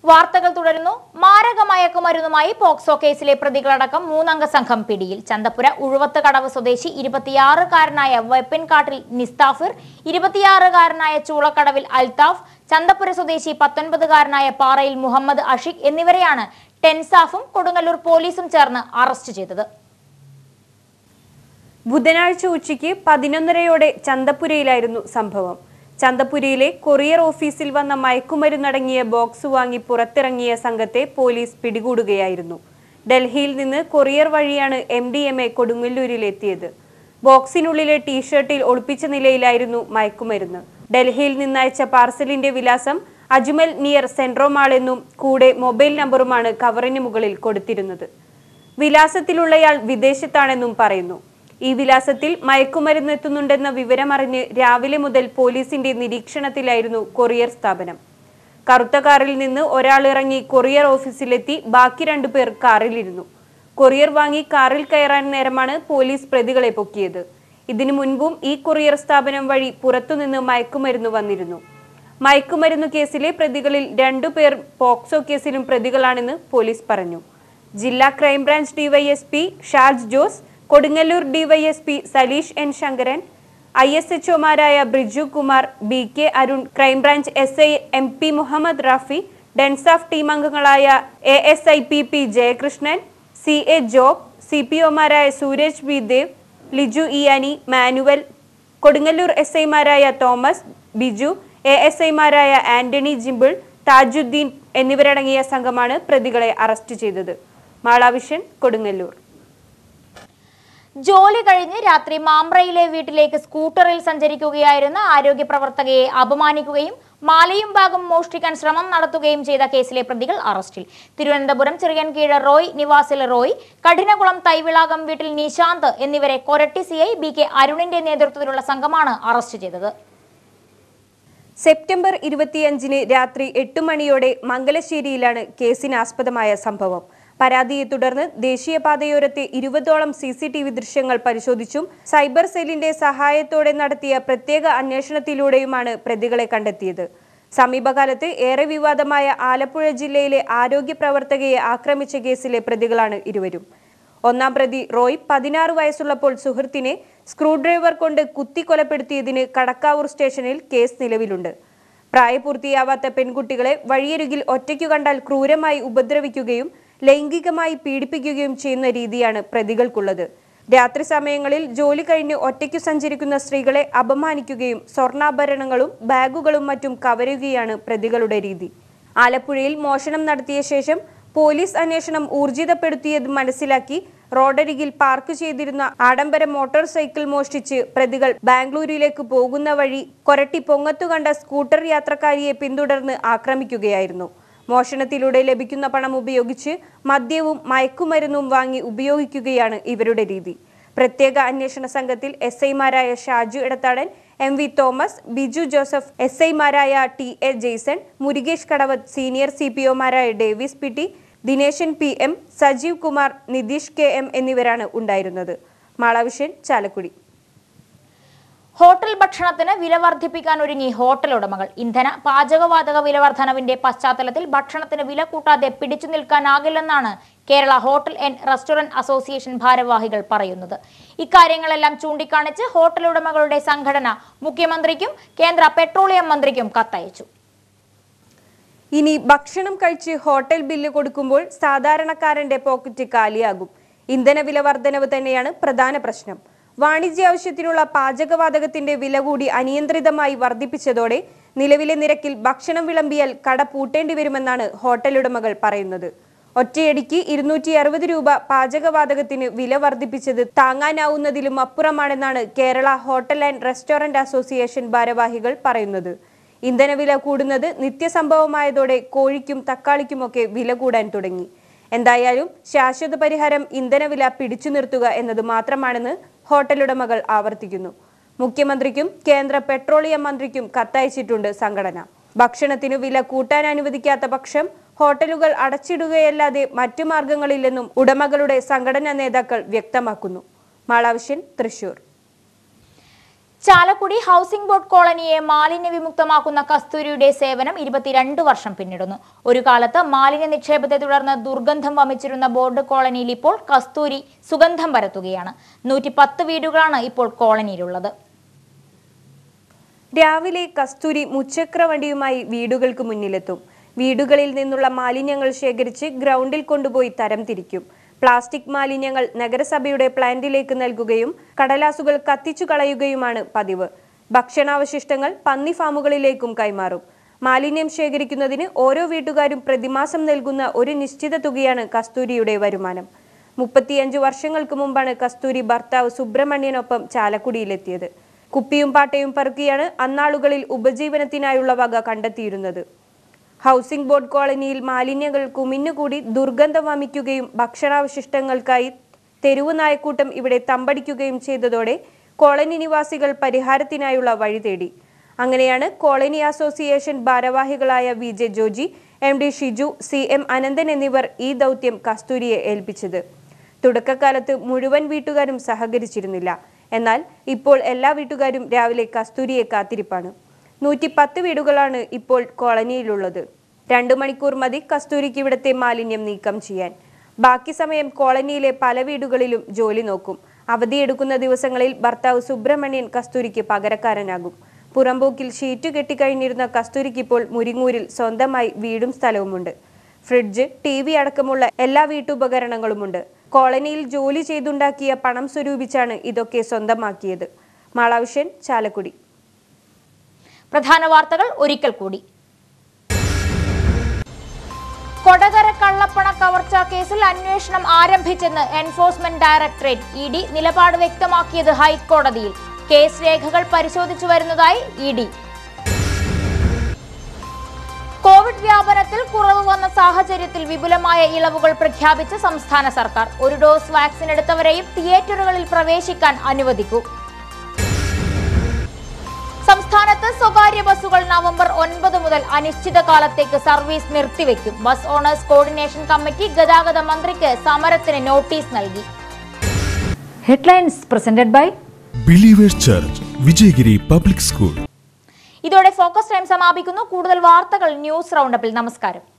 വാർത്തകൾ തുടരുന്നു മാരക മയക്കുമരുന്നുമായി പോക്സോ കേസിലെ പ്രതികളടക്കം മൂന്നംഗ സംഘം പിടിയിൽ ചന്തപുര ഉഴുവത്ത് കടവ് സ്വദേശി ഇരുപത്തിയാറുകാരനായ വെപ്പൻകാട്ടിൽ നിസ്താഫിർ ഇരുപത്തിയാറുകാരനായ ചൂളക്കടവിൽ അൽതാഫ് ചന്തപുര സ്വദേശി പത്തൊൻപതുകാരനായ പാറയിൽ മുഹമ്മദ് അഷിഖ് എന്നിവരെയാണ് ടെൻസാഫും കൊടുങ്ങല്ലൂർ പോലീസും ചേർന്ന് അറസ്റ്റ് ചെയ്തത് ബുധനാഴ്ച ഉച്ചയ്ക്ക് പതിനൊന്നരയോടെ ചന്തപുരയിലായിരുന്നു സംഭവം ചന്തപുരയിലെ കൊറിയർ ഓഫീസിൽ വന്ന മയക്കുമരുന്നടങ്ങിയ ബോക്സ് വാങ്ങി പുറത്തിറങ്ങിയ സംഘത്തെ പോലീസ് പിടികൂടുകയായിരുന്നു ഡൽഹിയിൽ നിന്ന് കൊറിയർ വഴിയാണ് എം ഡി എം എ കൊടുങ്ങല്ലൂരിലെത്തിയത് ബോക്സിനുള്ളിലെ ടീഷർട്ടിൽ ഒളിപ്പിച്ച നിലയിലായിരുന്നു മയക്കുമരുന്ന് ഡൽഹിയിൽ നിന്നയച്ച പാർസലിന്റെ വിലാസം അജ്മൽ നിയർ സെൻട്രോമാൾ എന്നും കൂടെ മൊബൈൽ നമ്പറുമാണ് കവറിന് മുകളിൽ കൊടുത്തിരുന്നത് വിലാസത്തിലുള്ളയാൾ വിദേശത്താണെന്നും പറയുന്നു ഈ വിലാസത്തിൽ മയക്കുമരുന്ന് എത്തുന്നുണ്ടെന്ന വിവരമറിഞ്ഞ് രാവിലെ മുതൽ പോലീസിന്റെ നിരീക്ഷണത്തിലായിരുന്നു കൊറിയർ സ്ഥാപനം കറുത്ത കാറിൽ നിന്ന് ഒരാൾ ഇറങ്ങി കൊറിയർ ഓഫീസിലെത്തി ബാക്കി രണ്ടുപേർ കാറിലിരുന്നു കൊറിയർ വാങ്ങി കാറിൽ കയറാൻ നേരമാണ് പോലീസ് പ്രതികളെ പൊക്കിയത് ഇതിനു മുൻപും ഈ കൊറിയർ സ്ഥാപനം വഴി പുറത്തുനിന്ന് മയക്കുമരുന്ന് വന്നിരുന്നു മയക്കുമരുന്നു കേസിലെ പ്രതികളിൽ രണ്ടുപേർ പോക്സോ കേസിലും പ്രതികളാണെന്ന് പോലീസ് പറഞ്ഞു ജില്ലാ crime branch DYSP Sharj Jose Kodungallur DYSP Saleesh N Sankaran I S H ഒമാരായ Briju Kumar B K Arun crime branch S I M P Muhammad Rafi DANSAF team അംഗങ്ങളായ A S I P P Jayakrishnan C A Job C P ഒമാരായ സൂരജ് ബി ദേവ് ലിജു ഇയാനി മാനുവൽ കൊടുങ്ങല്ലൂർ എസ് ഐമാരായ തോമസ് ബിജു എ എസ് ഐമാരായ Antony gimbal Thajudheen എന്നിവരടങ്ങിയ സംഘമാണ് പ്രതികളെ അറസ്റ്റ് ചെയ്തത് മാളാവിഷൻ കൊടുങ്ങല്ലൂർ ജോലി കഴിഞ്ഞ് രാത്രി മാമ്പ്രയിലെ വീട്ടിലേക്ക് സ്കൂട്ടറിൽ സഞ്ചരിക്കുകയായിരുന്ന ആരോഗ്യ പ്രവർത്തകയെ അപമാനിക്കുകയും മാലയും ബാഗും മോഷ്ടിക്കാൻ ശ്രമം നടത്തുകയും ചെയ്ത കേസിലെ പ്രതികൾ അറസ്റ്റിൽ തിരുവനന്തപുരം ചിറയൻകീഴ് റോയ് നിവാസിലെ റോയ് കഠിനകുളം തൈവിളാകം വീട്ടിൽ നിശാന്ത് എന്നിവരെ Koratty C I B K അരുണിന്റെ നേതൃത്വത്തിലുള്ള സംഘമാണ് അറസ്റ്റ് ചെയ്തത് സെപ്റ്റംബർ ഇരുപത്തിയഞ്ചിന് രാത്രി എട്ട് മണിയോടെ മംഗലശ്ശേരിയിലാണ് കേസിനാസ്പദമായ സംഭവം പരാതിയെ തുടർന്ന് ദേശീയപാതയോരത്തെ ഇരുപതോളം സി സി ടി വി ദൃശ്യങ്ങൾ പരിശോധിച്ചും സൈബർ സെല്ലിന്റെ സഹായത്തോടെ നടത്തിയ പ്രത്യേക അന്വേഷണത്തിലൂടെയുമാണ് പ്രതികളെ കണ്ടെത്തിയത് സമീപകാലത്ത് ഏറെ വിവാദമായ ആലപ്പുഴ ജില്ലയിലെ ആരോഗ്യ പ്രവർത്തകയെ ആക്രമിച്ച കേസിലെ പ്രതികളാണ് ഇരുവരും ഒന്നാം പ്രതി റോയ് പതിനാറ് വയസ്സുള്ളപ്പോൾ സുഹൃത്തിനെ സ്ക്രൂ ഡ്രൈവർ കൊണ്ട് കുത്തി കൊലപ്പെടുത്തിയതിന് കടക്കാവൂർ സ്റ്റേഷനിൽ കേസ് നിലവിലുണ്ട് പ്രായപൂർത്തിയാവാത്ത പെൺകുട്ടികളെ വഴിയരികിൽ ഒറ്റയ്ക്കു കണ്ടാൽ ക്രൂരമായി ഉപദ്രവിക്കുകയും ലൈംഗികമായി പീഡിപ്പിക്കുകയും ചെയ്യുന്ന രീതിയാണ് പ്രതികൾക്കുള്ളത് രാത്രി സമയങ്ങളിൽ ജോലി കഴിഞ്ഞ് ഒറ്റയ്ക്കു സഞ്ചരിക്കുന്ന സ്ത്രീകളെ അപമാനിക്കുകയും സ്വർണ്ണാഭരണങ്ങളും ബാഗുകളും മറ്റും കവരുകയാണ് പ്രതികളുടെ രീതി ആലപ്പുഴയിൽ മോഷണം നടത്തിയ ശേഷം പോലീസ് അന്വേഷണം ഊർജിതപ്പെടുത്തിയത് മനസ്സിലാക്കി റോഡരികിൽ പാർക്ക് ചെയ്തിരുന്ന ആഡംബര മോട്ടോർ സൈക്കിൾ മോഷ്ടിച്ച് പ്രതികൾ ബാംഗ്ലൂരിലേക്ക് പോകുന്ന വഴി കൊരട്ടി പൊങ്ങത്തു കണ്ട സ്കൂട്ടർ യാത്രക്കാരിയെ പിന്തുടർന്ന് ആക്രമിക്കുകയായിരുന്നു മോഷണത്തിലൂടെ ലഭിക്കുന്ന പണം ഉപയോഗിച്ച് മദ്യവും മയക്കുമരുന്നും വാങ്ങി ഉപയോഗിക്കുകയാണ് ഇവരുടെ രീതി പ്രത്യേക അന്വേഷണ സംഘത്തിൽ എസ് ഐമാരായ Shaju Edathadan M V Thomas Biju Joseph S ഐമാരായ T A Jaison Murugesh Kadavath senior C P ഒമാരായ Davis P T Dineshan P M Sajeev Kumar Nitheesh K M എന്നിവരാണ് ഉണ്ടായിരുന്നത് മാളവിഷൻ ചാലക്കുടി ഹോട്ടൽ ഭക്ഷണത്തിന് വില വർദ്ധിപ്പിക്കാൻ ഒരുങ്ങി ഹോട്ടൽ ഉടമകൾ ഇന്ധന പാചകവാതക വില വർധനവിന്റെ പശ്ചാത്തലത്തിൽ ഭക്ഷണത്തിന് വില കൂട്ടാതെ പിടിച്ചു നിൽക്കാനാകില്ലെന്നാണ് Kerala hotel and restaurant association ഭാരവാഹികൾ പറയുന്നത് ഇക്കാര്യങ്ങളെല്ലാം ചൂണ്ടിക്കാണിച്ച് ഹോട്ടൽ ഉടമകളുടെ സംഘടന മുഖ്യമന്ത്രിക്കും കേന്ദ്ര പെട്രോളിയം മന്ത്രിക്കും കത്തയച്ചു ഇനി ഭക്ഷണം കഴിച്ച് ഹോട്ടൽ ബില്ല് കൊടുക്കുമ്പോൾ സാധാരണക്കാരന്റെ പോക്കറ്റ് കാലിയാകും ഇന്ധനവില വർധനവ് തന്നെയാണ് പ്രധാന പ്രശ്നം വാണിജ്യ ആവശ്യത്തിനുള്ള പാചകവാതകത്തിന്റെ വില കൂടി അനിയന്ത്രിതമായി വർദ്ധിപ്പിച്ചതോടെ നിലവിലെ നിരക്കിൽ ഭക്ഷണം വിളമ്പിയാൽ കട പൂട്ടേണ്ടി വരുമെന്നാണ് ഹോട്ടൽ ഉടമകൾ പറയുന്നത് ഒറ്റയടിക്ക് ഇരുന്നൂറ്റി അറുപത് രൂപ പാചകവാതകത്തിന് വില വർദ്ധിപ്പിച്ചത് താങ്ങാനാവുന്നതിലും അപ്പുറമാണെന്നാണ് Kerala hotel and restaurant association ഭാരവാഹികൾ പറയുന്നത് ഇന്ധനവില കൂടുന്നത് നിത്യസംഭവമായതോടെ കോഴിക്കും തക്കാളിക്കുമൊക്കെ വില കൂടാൻ തുടങ്ങി എന്തായാലും ശാശ്വത പരിഹാരം ഇന്ധനവില പിടിച്ചു നിർത്തുക എന്നത് മാത്രമാണെന്ന് ഹോട്ടലുടമകൾ ആവർത്തിക്കുന്നു മുഖ്യമന്ത്രിക്കും കേന്ദ്ര പെട്രോളിയം മന്ത്രിക്കും കത്തയച്ചിട്ടുണ്ട് സംഘടന ഭക്ഷണത്തിനു വില കൂട്ടാൻ അനുവദിക്കാത്ത പക്ഷം ഹോട്ടലുകൾ അടച്ചിടുകയല്ലാതെ മറ്റു മാർഗങ്ങളില്ലെന്നും ഉടമകളുടെ സംഘടനാ നേതാക്കൾ വ്യക്തമാക്കുന്നു മാളാവിഷ്യൻ തൃശൂർ ചാലക്കുടി ഹൗസിംഗ് ബോർഡ് കോളനിയെ മാലിന്യ വിമുക്തമാക്കുന്ന കസ്തൂരിയുടെ സേവനം ഇരുപത്തിരണ്ട് വർഷം പിന്നിടുന്നു ഒരു കാലത്ത് മാലിന്യ നിക്ഷേപത്തെ തുടർന്ന് ദുർഗന്ധം വമിച്ചിരുന്ന ബോർഡ് കോളനിയിൽ ഇപ്പോൾ കസ്തൂരി സുഗന്ധം പരത്തുകയാണ് നൂറ്റി പത്ത് വീടുകളാണ് ഇപ്പോൾ കോളനിയിലുള്ളത് രാവിലെ കസ്തൂരി മുച്ചക്ര വണ്ടിയുമായി വീടുകൾക്ക് മുന്നിലെത്തും വീടുകളിൽ നിന്നുള്ള മാലിന്യങ്ങൾ ശേഖരിച്ച് ഗ്രൗണ്ടിൽ കൊണ്ടുപോയി തരം തിരിക്കും പ്ലാസ്റ്റിക് മാലിന്യങ്ങൾ നഗരസഭയുടെ പ്ലാന്റിലേക്ക് നൽകുകയും കടലാസുകൾ കത്തിച്ചു കളയുകയുമാണ് പതിവ് ഭക്ഷണാവശിഷ്ടങ്ങൾ പന്നി ഫാമുകളിലേക്കും കൈമാറും മാലിന്യം ശേഖരിക്കുന്നതിന് ഓരോ വീട്ടുകാരും പ്രതിമാസം നൽകുന്ന ഒരു നിശ്ചിത തുകയാണ് കസ്തൂരിയുടെ വരുമാനം മുപ്പത്തിയഞ്ച് വർഷങ്ങൾക്ക് മുമ്പാണ് കസ്തൂരി ഭർത്താവ് സുബ്രഹ്മണ്യനൊപ്പം ചാലക്കുടിയിലെത്തിയത് കുപ്പിയും പാട്ടയും പെറുക്കിയാണ് അന്നാളുകളിൽ ഉപജീവനത്തിനായുള്ള വക കണ്ടെത്തിയിരുന്നത് ഹൗസിംഗ് ബോർഡ് കോളനിയിൽ മാലിന്യങ്ങൾ കുമിഞ്ഞുകൂടി ദുർഗന്ധം വമിക്കുകയും ഭക്ഷണാവശിഷ്ടങ്ങൾക്കായി തെരുവു നായക്കൂട്ടം ഇവിടെ തമ്പടിക്കുകയും ചെയ്തതോടെ കോളനി നിവാസികൾ പരിഹാരത്തിനായുള്ള വഴി തേടി അങ്ങനെയാണ് കോളനി അസോസിയേഷൻ ഭാരവാഹികളായ V J Joji M D Shiju C M Ananthan എന്നിവർ ഈ ദൗത്യം കസ്തൂരിയെ ഏൽപ്പിച്ചത് തുടക്കകാലത്ത് മുഴുവൻ വീട്ടുകാരും സഹകരിച്ചിരുന്നില്ല എന്നാൽ ഇപ്പോൾ എല്ലാ വീട്ടുകാരും രാവിലെ കസ്തൂരിയെ കാത്തിരിപ്പാണ് നൂറ്റി പത്ത് വീടുകളാണ് ഇപ്പോൾ കോളനിയിലുള്ളത് രണ്ടു മണിക്കൂർ മതി കസ്തൂരിക്ക് ഇവിടുത്തെ മാലിന്യം നീക്കം ചെയ്യാൻ ബാക്കി സമയം കോളനിയിലെ പല വീടുകളിലും ജോലി നോക്കും അവധിയെടുക്കുന്ന ദിവസങ്ങളിൽ ഭർത്താവ് സുബ്രഹ്മണ്യൻ കസ്തൂരിക്ക് പകരക്കാരനാകും പുറമ്പോക്കിൽ ഷീറ്റ് കെട്ടിക്കഴിഞ്ഞിരുന്ന കസ്തൂരിക്ക് ഇപ്പോൾ മുരിങ്ങൂരിൽ സ്വന്തമായി വീടും സ്ഥലവുമുണ്ട് ഫ്രിഡ്ജ് ടി വി അടക്കമുള്ള എല്ലാ വീട്ടുപകരണങ്ങളുമുണ്ട് കോളനിയിൽ ജോലി ചെയ്തുണ്ടാക്കിയ പണം സ്വരൂപിച്ചാണ് ഇതൊക്കെ സ്വന്തമാക്കിയത് മാളാവിഷ്യൻ ചാലക്കുടി പ്രധാന വാർത്തകൾ ഒരിക്കൽ കൂടി കൊടകര കള്ളപ്പണ കവർച്ച കേസിൽ അന്വേഷണം ആരംഭിച്ചെന്ന് എൻഫോഴ്സ്മെന്റ് ഡയറക്ടറേറ്റ് ഇ ഡി നിലപാട് വ്യക്തമാക്കിയത് ഹൈക്കോടതിയിൽ കേസ് രേഖകൾ പരിശോധിച്ചു വരുന്നതായി ഇ ഡി കോവിഡ് വ്യാപനത്തിൽ കുറവ് വന്ന സാഹചര്യത്തിൽ വിപുലമായ ഇളവുകൾ പ്രഖ്യാപിച്ച സംസ്ഥാന സർക്കാർ ഒരു ഡോസ് വാക്സിൻ എടുത്തവരെയും തിയേറ്ററുകളിൽ പ്രവേശിക്കാൻ അനുവദിക്കൂ സംസ്ഥാനത്ത് സ്വകാര്യ ബസ്സുകൾ നവംബർ ഒൻപത് മുതൽ അനിശ്ചിതകാലത്തേക്ക് സർവീസ് നിർത്തിവെക്കും ബസ് ഓണേഴ്സ് കോർഡിനേഷൻ കമ്മിറ്റി ഗതാഗത മന്ത്രിക്ക് സമരത്തിന് നോട്ടീസ് നൽകി headlines presented by Believers Church Vijayagiri public school ഇതോടെ ഫോക്കസ് ടൈം സമാപിക്കുന്നു കൂടുതൽ വാർത്തകൾ ന്യൂസ് റൗണ്ടപ്പിൽ നമസ്കാരം